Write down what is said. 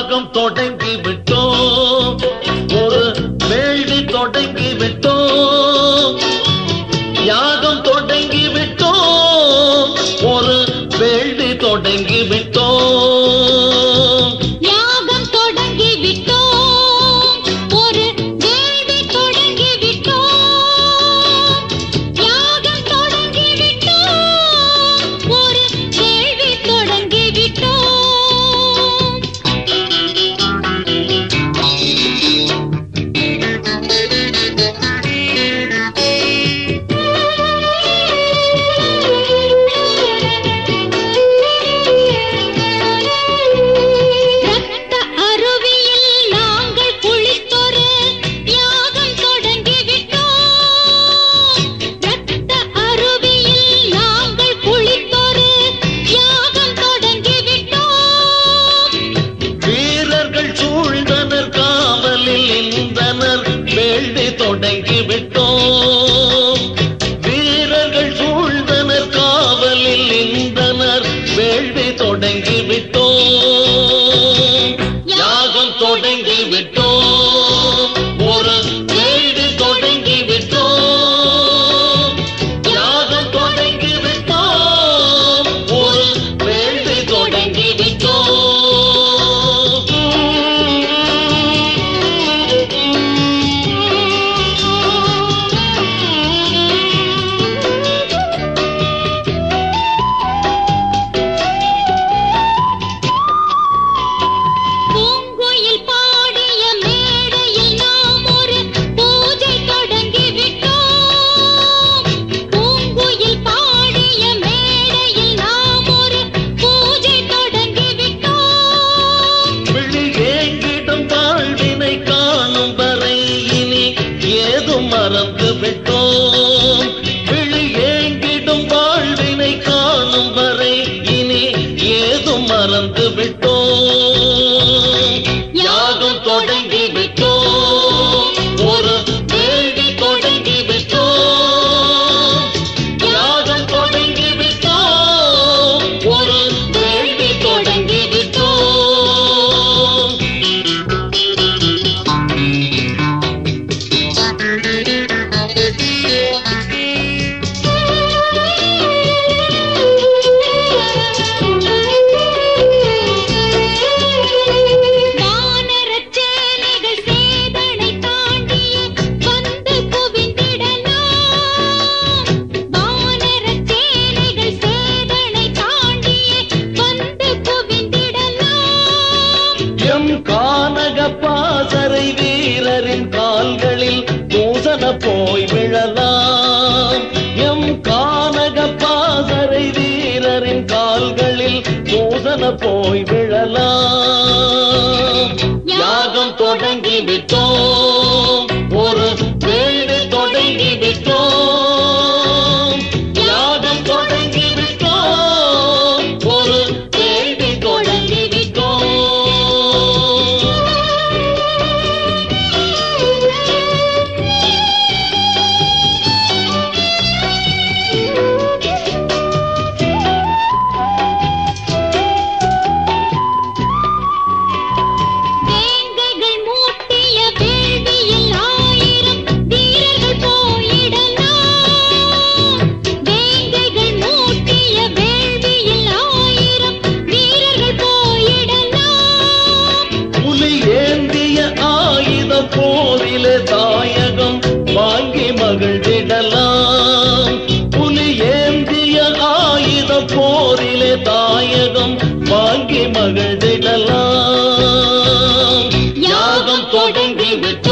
யாகம் தொடங்கி விட்டோம் ஒரு வேள்வி தொடங்கி விட்டோம் யாகம் தொடங்கி விட்டோம் ஒரு வேள்வி தொடங்கி விட்டோம் யாகம் தொடங்கி விட்டோம் ஒரு வேள்வி தொடங்கி விட்டோம் யாகம் தொடங்கி விட்டோம் ஒரு வேள்வி தொடங்கி விட்டோம் ரத்த அருவியில் நாங்கள் குளித்தொரு யாகம் தொடங்கி விட்டோம் ரத்த அருவியில் நாங்கள் குளித்தொரு யாகம் தொடங்கி விட்டோம் வீரர்கள் சூழ்ந்தனர் காவலில் நின்றனர் வேள்வி தொடங்கி விட்டோம் வீரர்கள் சூழ்ந்தனர் காவலில் நின்றனர் வேள்வி தொடங்கி விட்டோம் யாகம் தொடங்கி விட்டோம் ஒரு வேள்வி தொடங்கி விட்டோம் யாகம் தொடங்கி விட்டோம் ஒரு வேள்வி தொடங்கி பூங்குயில் பாடிய மேடையில் நாம் ஒரு பூஜை தொடங்கி விட்டோம் பூங்குயில் பாடிய மேடையில் நாம் ஒரு பூஜை தொடங்கி விட்டோம் விழி ஏங்கிடும் வாழ்வினை காணும் வரை இனி ஏதும் மறந்து விட்டோம் விழி ஏங்கிடும் வாழ்வினை காணும் வரை இனி ஏதும் மறந்து விட்டோம் யாகம் தொடங்கி விட்டோம் ஒரு வேள்வி தொடங்கி விட்டோம் யாகம் தொடங்கி விட்டோம் ஒரு வேள்வி தொடங்கி விட்டோம் வானரச் சேனைகள் சேதனை தாண்டியே வந்து குவிந்திடலாம். வானரச் சேனைகள் சேதனை தாண்டியே வந்து குவிந்திடலாம். எம் கானக பாசறை வீரரின் கால்களில் தூசன போய் விழலாம் எம் கானக பாசறை வீரரின் கால்களில் தூசன போய் விழலாம் யாகம் தொடங்கி விட்டோம் ஒரு வேள்வி தொடங்கி விட்டோம் யாகம் தொடங்கி விட்டோம் ஒரு வேள்வி தொடங்கி விட்டோம் வேங்கைகள் மூட்டிய வேள்வியில் ஆயிரம் வீரர்கள் போயிடலாம். வேங்கைகள் மூட்டிய வேள்வியில் ஆயிரம் வீரர்கள் போயிடலாம். புலி ஏந்திய ஆயுத போரிலே தாயகம் வாங்கி மகிழ்ந்திடலாம் புலி ஏந்திய ஆயுத போரிலே தாயகம் வாங்கி மகிழ்ந்திடலாம் யாகம் தொடங்கி விட்டோம்